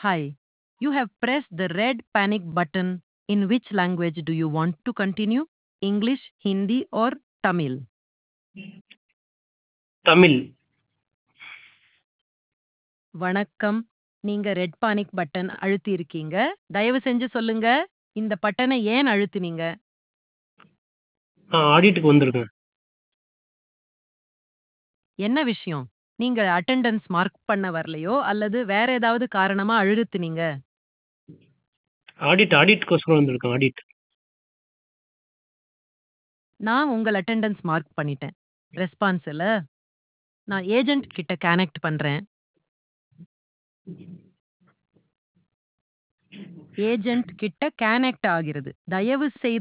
Hi. You have pressed the red panic button. In which language do you want to continue? English, Hindi, or Tamil? Tamil வணக்கம் நீங்க red panic button அழுத்தி இருக்கீங்க தயவு செஞ்சு சொல்லுங்க இந்த பட்டனை ஏன் அழுத்தினீங்க ஆ ஆடிட்டுக்கு வந்திருக்கேன் என்ன விஷயம் நீங்க அட்டெண்டன்ஸ் மார்க் பண்ண வரலையோ அல்லது வேற ஏதாவது காரணமா அழுத்தினீங்க ஆடிட் ஆடிட்கோசரம் வந்திருக்கேன் ஆடிட் நான் உங்கள் அட்டெண்டன்ஸ் மார்க் பண்ணிட்டேன் ரெஸ்பான்ஸ் இல்ல நான் ஏஜென்ட் கிட்ட கனெக்ட் பண்றேன் ஏஜென்ட் கிட்ட கனெக்ட் ஆகிறது தயவு செய்து